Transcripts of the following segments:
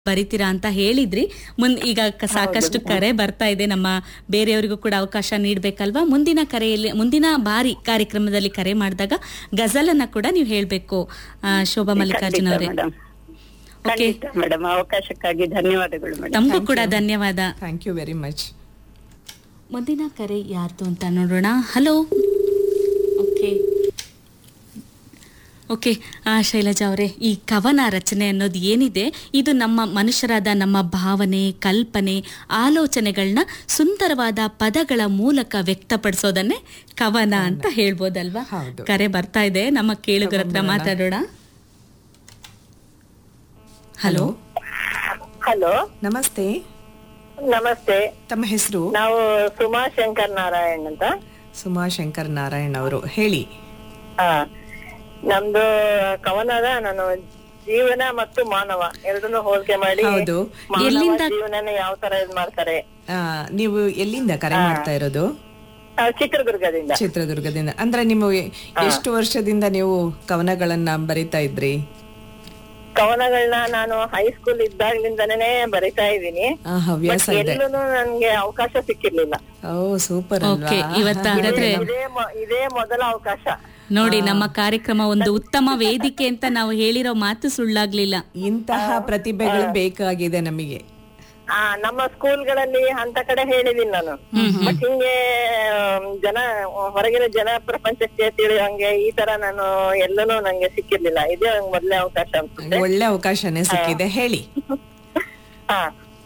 ಬರಿತೀರಾ ಅಂತ ಹೇಳಿದ್ರಿ ಮುನ್ ಈಗ ಕ- ಸಾಕಷ್ಟು ಕರೆ ಬರ್ತಾ ಇದೆ ನಮ್ಮ ಬೇರೆಯವರಿಗೂ ಕೂಡ ಅವಕಾಶ ನೀಡ್ಬೇಕಲ್ವಾ ಮುಂದಿನ ಕರೆಯಲ್ಲಿ ಮುಂದಿನ ಬಾರಿ ಕಾರ್ಯಕ್ರಮದಲ್ಲಿ ಕರೆ ಮಾಡಿದಾಗ ಗಜಲನ್ನ ಕೂಡ ನೀವು ಹೇಳ್ಬೇಕು ಆ, ಶೋಭಾ ಮಲ್ಲಿಕಾರ್ಜುನ್ ಅವರೇ ಮೇಡಮ್ ಓಕೆ ಖಂಡಿತ ಮೇಡಮ್ ಅವಕಾಶಕ್ಕಾಗಿ ಧನ್ಯವಾದಗಳು ಮೇಡಮ್ ತಮಗೂ ಕೂಡ ಧನ್ಯವಾದ ಥ್ಯಾಂಕ್ ಯು ವೆರಿ ಮಚ್ ಮುಂದಿನ ಕರೆ ಯಾರ್ದು ಅಂತ ನೋಡೋಣ ಹಲೋ ಓಕೆ ಓಕೆ ಆ, ಶೈಲಜಾ ಅವರೇ ಈ ಕವನ ರಚನೆ ಅನ್ನೋದು ಏನಿದೆ ಇದು ನಮ್ಮ ಮನುಷ್ಯರಾದ ನಮ್ಮ ಭಾವನೆ ಕಲ್ಪನೆ ಆಲೋಚನೆಗಳನ್ನ ಸುಂದರವಾದ ಪದಗಳ ಮೂಲಕ ವ್ಯಕ್ತಪಡಿಸೋದನ್ನೇ ಕವನ ಅಂತ ಹೇಳ್ಬೋದಲ್ವಾ ಹೌದು. ಕರೆ ಬರ್ತಾ ಇದೆ ನಮ್ಮ ಕೇಳುಗರ ಹತ್ರ ಮಾತಾಡೋಣ ಹಲೋ ಹಲೋ ನಮಸ್ತೆ ನಮಸ್ತೆ ತಮ್ಮ ಹೆಸರು ನಾವು ಸುಮಾ ಶಂಕರ್ ನಾರಾಯಣ್ ಅಂತ ಸುಮಾ ಶಂಕರ್ ನಾರಾಯಣ್ ಅವರು ಹೇಳಿ ಹಾ ನಮ್ದು ಕವನದ ನಾನು ಜೀವನ ಮತ್ತು ಮಾನವ ಎರಡನ್ನೂ ಹೋಲಿಕೆ ಮಾಡಿ ಹೌದು. ಮಾನವ ಎಲ್ಲಿಂದ- ಜೀವನನ ಯಾವ ತರ ಇದ್ ಮಾಡ್ತಾರೆ ಆ, ನೀವು ಎಲ್ಲಿಂದ ಕರೆ ಮಾಡ್ತಾ ಇರೋದು ಆ, ಚಿತ್ರದುರ್ಗದಿಂದ ಚಿತ್ರದುರ್ಗದಿಂದ ಅಂದ್ರೆ ನೀವು ಎ- ಎಷ್ಟು ವರ್ಷದಿಂದ ನೀವು ಕವನಗಳನ್ನ ಬರಿತಾ ಇದ್ರಿ ಕವನಗಳನ್ನ ನಾನು ಹೈಸ್ಕೂಲ್ ಇದ್ದಾಗ್ಲಿಂದನೇ ಬರಿತಾ ಇದ್ದೀನಿ ಆ, ಹವ್ಯಾಸ ಇದೆ ಎಲ್ಲೂ ನನ್ಗೆ ಅವಕಾಶ ಸಿಕ್ಕಿರ್ಲಿಲ್ಲ ಓ ಸೂಪರ್ ಓಕೆ ಅಲ್ವಾ ಇವತ್ತು ಹಾಗಾದ್ರೆ ಇದೇ ಮೊ- ಇದೇ ಮೊದಲ ಅವಕಾಶ ನೋಡಿ ನಮ್ಮ ಕಾರ್ಯಕ್ರಮ ಒಂದು ಉತ್ತಮ ವೇದಿಕೆ ಅಂತ ನಾವು ಹೇಳಿರೋ ಮಾತು ಸುಳ್ಳಾಗ್ಲಿಲ್ಲ ಇಂತಹ ಪ್ರತಿಭೆಗಳು ಬೇಕಾಗಿದೆ ನಮಗೆ ಆ ನಮ್ಮ ಸ್ಕೂಲ್ಗಳಲ್ಲಿ ಅಂತ ಕಡೆ ಹೇಳಿದೀನಿ ನಾನು ಬಟ್ ಹಿಂಗೆ ಆಮ್, ಜನ ಹೊರಗಿನ ಜನ ಪ್ರಪಂಚಕ್ಕೆ ತಿಳಿಯೋಂಗೆ ಈ ತರ ನಾನು ಎಲ್ಲನೂ ನಂಗೆ ಸಿಕ್ಕಿರ್ಲಿಲ್ಲ ಇದೇ ನಂಗ್ ಮೊದ್ಲೇ ಅವಕಾಶ ಅನ್ಸುತ್ತೆ ಒಳ್ಳೆ ಅವಕಾಶನೇ ಸಿಕ್ಕಿದೆ ಹೇಳಿ ಹಾ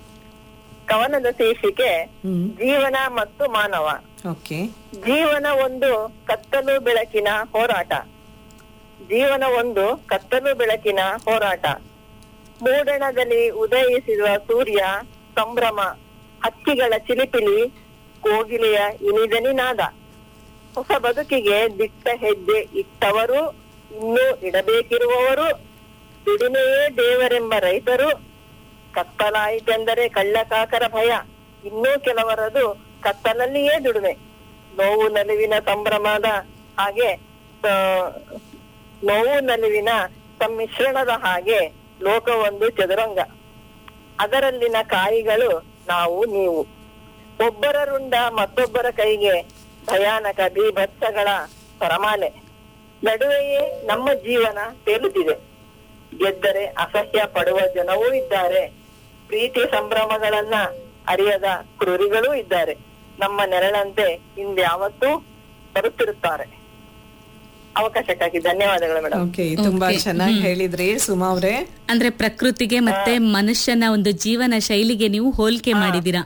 ಕವನದ ಶೀರ್ಷಿಕೆ ಹ್ಮ್ ಜೀವನ ಮತ್ತು ಮಾನವ ಓಕೆ ಜೀವನ ಒಂದು ಕತ್ತಲು ಬೆಳಕಿನ ಹೋರಾಟ ಜೀವನ ಒಂದು ಕತ್ತಲು ಬೆಳಕಿನ ಹೋರಾಟ ಮೂಡಣದಲ್ಲಿ ಉದಯಿಸಿರುವ ಸೂರ್ಯ ಸಂಭ್ರಮ ಹಕ್ಕಿಗಳ ಚಿಲಿಪಿಲಿ ಕೋಗಿಲೆಯ ಇನಿದನಿನಾದ ಹೊಸ ಬದುಕಿಗೆ ದಿಟ್ಟ ಹೆಜ್ಜೆ ಇಟ್ಟವರು ಇನ್ನೂ ಇಡಬೇಕಿರುವವರು ದುಡಿಮೆಯೇ ದೇವರೆಂಬ ರೈತರು ಕತ್ತಲಾಯಿತೆಂದರೆ ಕಳ್ಳಕಾಕರ ಭಯ ಇನ್ನೂ ಕೆಲವರದು ಕತ್ತಲಲ್ಲಿಯೇ ದುಡಿಮೆ ನೋವು ನಲಿವಿನ ಸಂಭ್ರಮದ ಹಾಗೆ ಆ, ನೋವು ನಲಿವಿನ ಸಮ್ಮಿಶ್ರಣದ ಹಾಗೆ ಲೋಕವೊಂದು ಚದುರಂಗ ಅದರಲ್ಲಿನ ಕಾಯಿಗಳು ನಾವು ನೀವು ಒಬ್ಬರ ರುಂಡ ಮತ್ತೊಬ್ಬರ ಕೈಗೆ ಭಯಾನಕ ಬೀಭತ್ಸಗಳ ಸರಮಾಲೆ ನಡುವೆಯೇ ನಮ್ಮ ಜೀವನ ತೇಲುತ್ತಿದೆ ಗೆದ್ದರೆ ಅಸಹ್ಯ ಪಡುವ ಜನವೂ ಇದ್ದಾರೆ ಪ್ರೀತಿ ಸಂಭ್ರಮಗಳನ್ನ ಅರಿಯದ ಕ್ರೂರಿಗಳೂ ಇದ್ದಾರೆ ನಮ್ಮ ನೆರಳಂತೆ ಹಿಂದ್ಯಾವತ್ತೂ ಬರುತ್ತಿರುತ್ತಾರೆ ಅವಕಾಶಕ್ಕಾಗಿ ಧನ್ಯವಾದಗಳು ಮೇಡಮ್ ಓಕೆ ತುಂಬಾ ಚೆನ್ನಾಗಿ ಹೇಳಿದ್ರಿ ಸುಮಾ ಅವ್ರೆ ಅಂದ್ರೆ ಪ್ರಕೃತಿಗೆ ಮತ್ತೆ ಮನುಷ್ಯನ ಒಂದು ಜೀವನ ಶೈಲಿಗೆ ನೀವು ಹೋಲಿಕೆ ಮಾಡಿದೀರಾ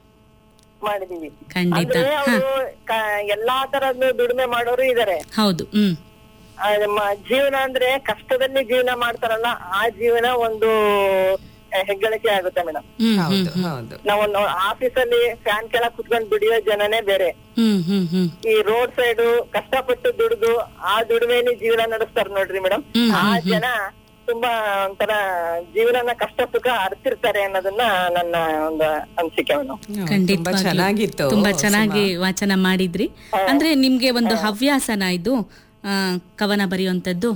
ಮಾಡಿದೀವಿ ಖಂಡಿತ ಅಂದ್ರೆ ಅವರು ಎಲ್ಲಾ ತರದ್ದು ದುಡಿಮೆ ಮಾಡೋರು ಇದಾರೆ ಹೌದು ಹ್ಮ್ ಆ, ನಮ್ಮ ಜೀವನ ಅಂದ್ರೆ ಕಷ್ಟದಲ್ಲಿ ಜೀವನ ಮಾಡ್ತಾರಲ್ಲ ಆ ಜೀವನ ಒಂದು ಆ, ಹೆಗ್ಗಳಿಕೆ ಆಗುತ್ತೆ ಮೇಡಮ್ ಹ್ಮ್ ಹ್ಮ್ ಹೌದು ಹೌದು ನಾವು ಆಫೀಸಲ್ಲಿ ಫ್ಯಾನ್ ಕೆಳಗ್ ಕುತ್ಕೊಂಡು ದುಡಿಯೋ ಜನನೇ ಬೇರೆ ಹ್ಮ್ ಹ್ಮ್ ಹ್ಮ್ ಈ ರೋಡ್ ಸೈಡ್ ಕಷ್ಟಪಟ್ಟು ದುಡಿದು ಆ ದುಡಿಮೆಲಿ ಜೀವನ ನಡೆಸ್ತಾರ ನೋಡ್ರಿ ಮೇಡಮ್ ಆ ಜನ ತುಂಬಾ ಒಂಥರ ಜೀವನನ ಕಷ್ಟ ಸುಖ ಅರ್ತಿರ್ತಾರೆ ಅನ್ನೋದನ್ನ ನನ್ನ ಒಂದು ಅನಿಸಿಕೆ ಮೇಡಮ್ ತುಂಬಾ ಖಂಡಿತವಾಗ್ಲೂ. ಚೆನ್ನಾಗಿತ್ತು ತುಂಬಾ ಚೆನ್ನಾಗಿ ವಾಚನ ಮಾಡಿದ್ರಿ ಅಂದ್ರೆ ನಿಮ್ಗೆ ಒಂದು ಹವ್ಯಾಸನ ಇದು ಆ, ಕವನ ಬರೆಯುವಂತದ್ದು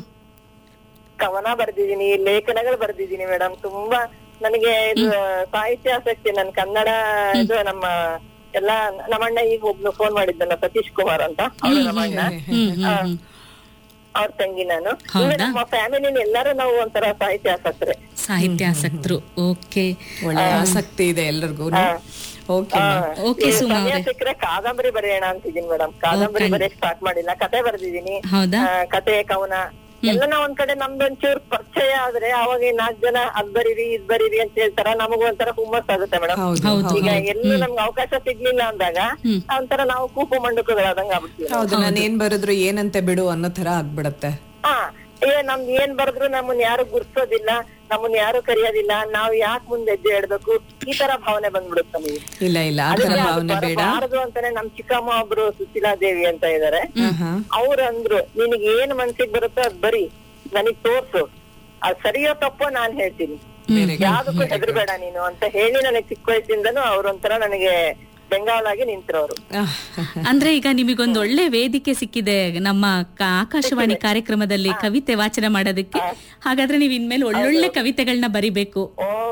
ಕವನ ಬರ್ದಿದೀನಿ ಲೇಖನಗಳು ಬರ್ದಿದೀನಿ ಮೇಡಮ್ ತುಂಬಾ ನನಗೆ ಇದು ಸಾಹಿತ್ಯ ಆಸಕ್ತಿ ನನ್ ಕನ್ನಡ ಇದು ನಮ್ಮ ಎಲ್ಲಾ ನಮ್ಮಣ್ಣ ಈಗ ಒಬ್ನು ಫೋನ್ ಮಾಡಿದ್ದಲ್ಲ ಸತೀಶ್ ಕುಮಾರ್ ಅಂತ ಅವ್ರು ನಮ್ಮಣ್ಣ ಹ್ಮ್ ಹ್ಮ್ ಹ್ಮ್ ಅವ್ರ ತಂಗಿ ನಾನು ಹೌದಾ? ಈಗ ನಮ್ಮ ಫ್ಯಾಮಿಲಿ ಎಲ್ಲರೂ ನಾವು ಒಂಥರ ಸಾಹಿತ್ಯ ಆಸಕ್ತರೆ ಸಾಹಿತ್ಯ ಆಸಕ್ತರು ಓಕೆ ಒಳ್ಳೆ ಆಸಕ್ತಿ ಇದೆ ಎಲ್ಲರಿಗೂ ಓಕೆ ಓಕೆ ಈ ಸುಮಾ ಸಮಯ ಅವ್ರೆ ಸಿಕ್ಕರೆ ಕಾದಂಬರಿ ಬರೆಯೋಣ ಅಂತಿದ್ದೀನಿ ಮೇಡಮ್ ಕಾದಂಬರಿ ಬರೆಯಕ್ ಸ್ಟಾರ್ಟ್ ಮಾಡಿಲ್ಲ ಕತೆ ಬರ್ದಿದೀನಿ ಹೌದಾ ಆ, ಕತೆ ಕವನ ಎಲ್ಲನ ಒಂದ್ ಕಡೆ ನಮ್ದೊಂಚೂರ್ ಪರಿಚಯ ಆದ್ರೆ ಅವಾಗ ಈ ನಾಲ್ಕ್ ಜನ ಅದ್ ಬರೀರಿ ಇದ್ ಬರೀರಿ ಅಂತ ಹೇಳ್ತಾರ ನಮಗೂ ಒಂಥರ ಹುಮ್ಮಸ್ ಆಗುತ್ತೆ ಮೇಡಮ್ ಹೌದು ಹೌದು ಈಗ ಎಲ್ಲೂ ನಮ್ಗೆ ಅವಕಾಶ ಸಿಗ್ಲಿಲ್ಲ ಅಂದಾಗ ಹ್ಮ್. ಒಂಥರ ನಾವು ಕೂಪು ಮಂಡುಕಗಳಾದಂಗ ಆಗ್ಬಿಡ್ತೀವಿ ಹೌದು ನಾನು ಏನ್ ಬರೆದ್ರು ಏನಂತೆ ಬಿಡು ಅನ್ನೋ ತರ ಆಗ್ಬಿಡತ್ತೆ ಹಾ ಏ ನಮ್ದು ಏನ್ ಬರೆದ್ರು ನಮ್ಮನ್ನ ಯಾರು ಗುರ್ಸೋದಿಲ್ಲ ನಮ್ಮನ್ನ ಯಾರು ಕರೆಯೋದಿಲ್ಲ ನಾವ್ ಯಾಕೆ ಮುಂದೆ ಹೆಜ್ಜೆ ಇಡ್ಬೇಕು ಈ ತರ ಭಾವನೆ ಬಂದ್ಬಿಡುತ್ತೆ ನಮಗೆ ಇಲ್ಲ ಇಲ್ಲ ಆ ತರ ಭಾವನೆ ಬೇಡ ಬಾರದು ಅಂತಾನೆ ನಮ್ ಚಿಕ್ಕಮ್ಮ ಒಬ್ರು ಸುಶೀಲಾ ದೇವಿ ಅಂತ ಇದಾರೆ ಆಹಾ. ಅವ್ರು ಅಂದ್ರು ನಿನಗೆ ಏನ್ ಮನ್ಸಿಗೆ ಬರುತ್ತೋ ಅದ್ ಬರಿ ನನಗ್ ತೋರ್ಸು ಅದ್ ಸರಿಯೋ ತಪ್ಪೋ ನಾನ್ ಹೇಳ್ತೀನಿ ಯಾವ್ದಕ್ಕೂ ಹೆದರ್ಬೇಡ ನೀನು ಅಂತ ಹೇಳಿ ನನಗೆ ಚಿಕ್ಕ ವಯಸ್ಸಿಂದನೂ ಅವ್ರೊಂಥರ ನನಗೆ ಬೆಂಗಾವಲಾಗಿ ನಿಂತಿರೋರು ಆಹ್. ಅಂದ್ರೆ ಈಗ ನಿಮಗೊಂದು ಒಳ್ಳೆ ವೇದಿಕೆ ಸಿಕ್ಕಿದೆ ನಮ್ಮ ಕ- ಆಕಾಶವಾಣಿ ಕಾರ್ಯಕ್ರಮದಲ್ಲಿ ಕವಿತೆ ವಾಚನ ಮಾಡೋದಕ್ಕೆ ಹಾಗಾದ್ರೆ ನೀವು ಇನ್ಮೇಲೆ ಒಳ್ಳೊಳ್ಳೆ ಕವಿತೆಗಳನ್ನ ಬರಿಬೇಕು ಓ